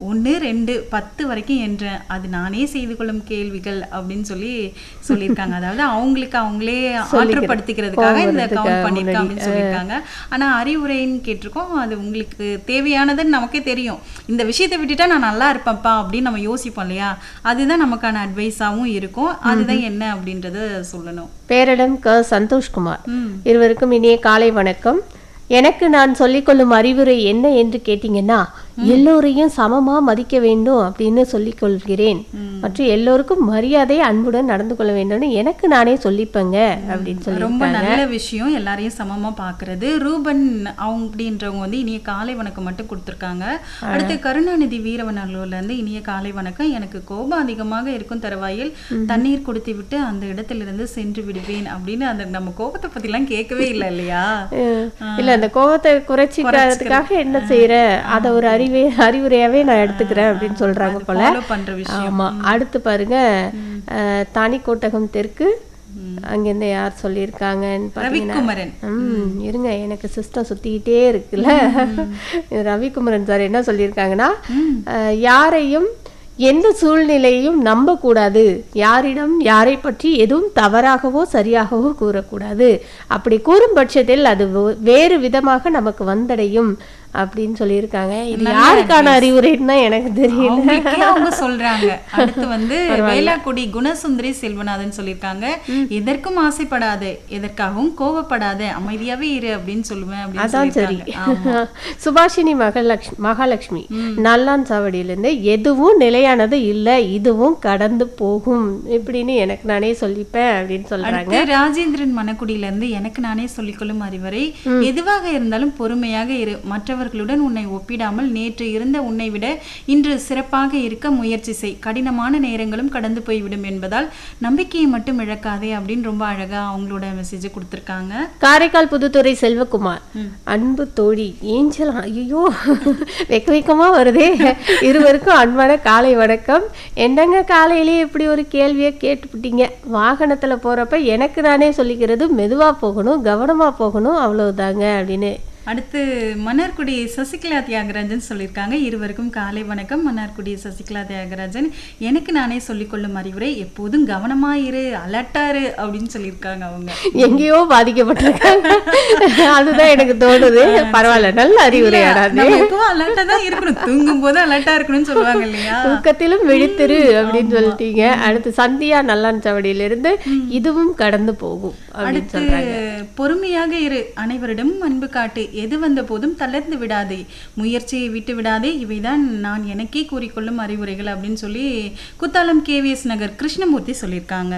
ஒன்று ரெண்டு பத்து வரைக்கும் என்றேன் அது நானே செய்து கொள்ளும் கேள்விகள் அப்படின்னு சொல்லி சொல்லியிருக்காங்க அதாவது அவங்களுக்கு அவங்களே ஆற்றுப்படுத்திக்கிறதுக்காக இந்த கவுண்ட் பண்ணியிருக்காங்க அப்படின்னு சொல்லியிருக்காங்க ஆனா அறிவுரைன்னு கேட்டிருக்கோம் அது உங்களுக்கு தேவையானதுன்னு நமக்கே தெரியும் இந்த விஷயத்தை விட்டுட்டா நான் நல்லா இருப்பேன்ப்பா அப்படின்னு நம்ம யோசிப்போம் இல்லையா அதுதான் நமக்கான அட்வைஸாவும் இருக்கும் அதுதான் என்ன அப்படின்றத சொல்லணும் பேரிடம் க சந்தோஷ்குமார் ம். இருவருக்கும் இனிய காலை வணக்கம் எனக்கு நான் சொல்லிக்கொள்ளும் அறிவுரை என்ன என்று கேட்டீங்கன்னா எல்லோரையும் சமமா மதிக்க வேண்டும் அப்படின்னு சொல்லிக் கொள்கிறேன் மற்றும் எல்லோருக்கும் மரியாதை அன்புடன் நடந்து கொள்ள வேண்டும்னு எனக்கு நானே சொல்லிப்பேங்க அப்படின்னு சொல்லி ரொம்ப நல்ல விஷயம் எல்லாரையும் சமமா பாக்குறது ரூபன் அவங்க அப்படின்றவங்க வந்து இனிய காலை வணக்கம் மட்டும் கொடுத்துருக்காங்க அடுத்து கருணாநிதி வீரவநல்லூர்ல இருந்து இனிய காலை வணக்கம் எனக்கு கோபம் அதிகமாக இருக்கும் தருவாயில் தண்ணீர் கொடுத்து விட்டு அந்த இடத்திலிருந்து சென்று விடுவேன் அப்படின்னு அந்த நம்ம கோபத்தை பத்தி எல்லாம் கேட்கவே இல்லை இல்லையா இல்ல அந்த கோபத்தை குறைச்சிக்கிறதுக்காக என்ன செய்யற அத ஒரு அறிவே அறிவுரையாவே நான் எடுத்துக்கிறேன் அப்படின்னு சொல்றாங்க போல ஃபாலோ பண்ற விஷயம் ஆமா அடுத்து பாருங்க அஹ், தானிக்கோட்டகம் தெற்கு அங்கிருந்து யார் சொல்லியிருக்காங்கன்னு பாத்தீங்கன்னா ரவிக்குமரன் ம் இருங்க எனக்கு சிஸ்டம் சுத்திக்கிட்டே இருக்குல்ல ரவிக்குமரன் சார் என்ன சொல்லியிருக்காங்கன்னா அஹ், யாரையும் எந்த சூழ்நிலையும் நம்பக்கூடாது யாரிடம் யாரை பற்றி எதுவும் தவறாகவோ சரியாகவோ கூறக்கூடாது அப்படி கூறும் பட்சத்தில் அது வே- வேறு விதமாக நமக்கு வந்தடையும் அப்படின்னு சொல்லியிருக்காங்க இது யாருக்கான அறிவுரைன்னு தான் எனக்கு தெரியல அவங்களுக்கே அவங்க சொல்றாங்க அடுத்து வந்து வேளாக்குடி குணசுந்தரி செல்வநாதன் சொல்லியிருக்காங்க எதற்கும் ஆசைப்படாத எதற்காகவும் கோவப்படாத அமைதியாவே இரு அப்படின்னு சொல்லுவேன் அப்படின்னு அதான் சரி சொல்லியிருக்காங்க ஆமா. சுபாஷினி மகாலட்சுமி மகாலட்சுமி நல்லான் சாவடியிலேருந்து எதுவும் நிலையானது இல்லை இதுவும் கடந்து போகும் இப்படின்னு எனக்கு நானே சொல்லிப்பேன் அப்படின்னு சொல்றாங்க அடுத்து ராஜேந்திரன் மணக்குடியில இருந்து எனக்கு நானே சொல்லிக்கொள்ளும் அறிவுரை எதுவாக இருந்தாலும் பொறுமையாக இரு மற்றவர்களுடன் உன்னை ஒப்பிடாமல் நேற்று இருந்த உன்னை விட இன்று சிறப்பாக இருக்க முயற்சி செய் கடினமான நேரங்களும் கடந்து போய்விடும் என்பதால் நம்பிக்கையை மட்டும் இழக்காதே அப்படின்னு ரொம்ப அழகா அவங்களோட மெசேஜ் கொடுத்திருக்காங்க காரைக்கால் புதுத்துறை செல்வகுமார் அன்பு தோழி ஏஞ்சல் ஐயோ வெக்க வெக்கமா வருதே இருவருக்கும் அன்பான காலை வணக்கம் என்னங்க காலையிலேயே இப்படி ஒரு கேள்வியை கேட்டுவிட்டீங்க வாகனத்துல போறப்ப எனக்கு நானே சொல்லிக்கிறது மெதுவா போகணும் கவனமா போகணும் அவ்வளவுதாங்க அப்படின்னு அடுத்து மன்னார்குடி சசிகலா தியாகராஜன் சொல்லியிருக்காங்க இருவருக்கும் காலை வணக்கம் மன்னார்குடி சசிகலா தியாகராஜன் எனக்கு நானே சொல்லிக்கொள்ளும் அறிவுரை எப்போதும் கவனமாயிரு அலர்ட்டாரு அப்படின்னு சொல்லியிருக்காங்க அவங்க எங்கேயோ பாதிக்கப்பட்டிருக்காங்க அதுதான் எனக்கு தோணுது பரவாயில்ல நல்ல அறிவுரையாடா அது. நம்ம எப்பவும் அலர்ட்டா தான் இருக்கணும் தூங்கும் போது அலர்ட்டா இருக்கணும்னு சொல்லுவாங்க இல்லையா தூக்கத்திலும் விழித்திரு அப்படின்னு சொல்லிட்டீங்க அடுத்து சந்தியா நல்லான் சவடியிலிருந்து இதுவும் கடந்து போகும் அப்படின்னு அடுத்து சொல்றாங்க பொறுமையாக இரு அனைவரிடமும் அன்பு காட்டு எது வந்த போதும் தளர்ந்து விடாதே முயற்சியை விட்டு விடாதே இவைதான் நான் எனக்கே கூறிக்கொள்ளும் அறிவுரைகள் அப்படின்னு சொல்லி குத்தாலம் கேவிஎஸ் நகர் கிருஷ்ணமூர்த்தி சொல்லியிருக்காங்க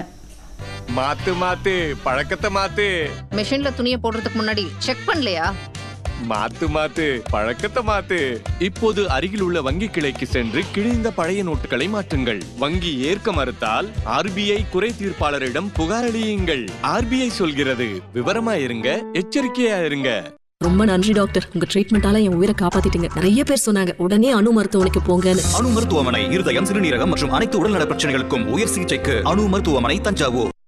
மாத்து மாத்து பழக்கத்தை மாத்து மெஷின்ல துணியை போடுறதுக்கு முன்னாடி செக் பண்ணலையா மாத்து மாத்து பழக்கத்தை மாத்து இப்போது அருகில் உள்ள வங்கி கிளைக்கு சென்று கிழிந்த பழைய நோட்டுகளை மாற்றுங்கள் வங்கி ஏற்க மறுத்தால் ஆர்பிஐ குறை தீர்ப்பாளரிடம் புகாரளியுங்கள் ஆர்பிஐ சொல்கிறது விவரமா இருங்க எச்சரிக்கையா இருங்க ரொம்ப நன்றி டாக்டர் உங்க ட்ரீட்மெண்டால என் உயிரை காப்பாத்திட்டீங்க நிறைய பேர் சொன்னாங்க உடனே அணு மருத்துவமனைக்கு போங்கன்னு அணு மருத்துவமனை இருதயம் சிறுநீரகம் மற்றும் அனைத்து உடல்நல பிரச்சனைகளுக்கும் உயர் சிகிச்சைக்கு அணு மருத்துவமனை தஞ்சாவூர்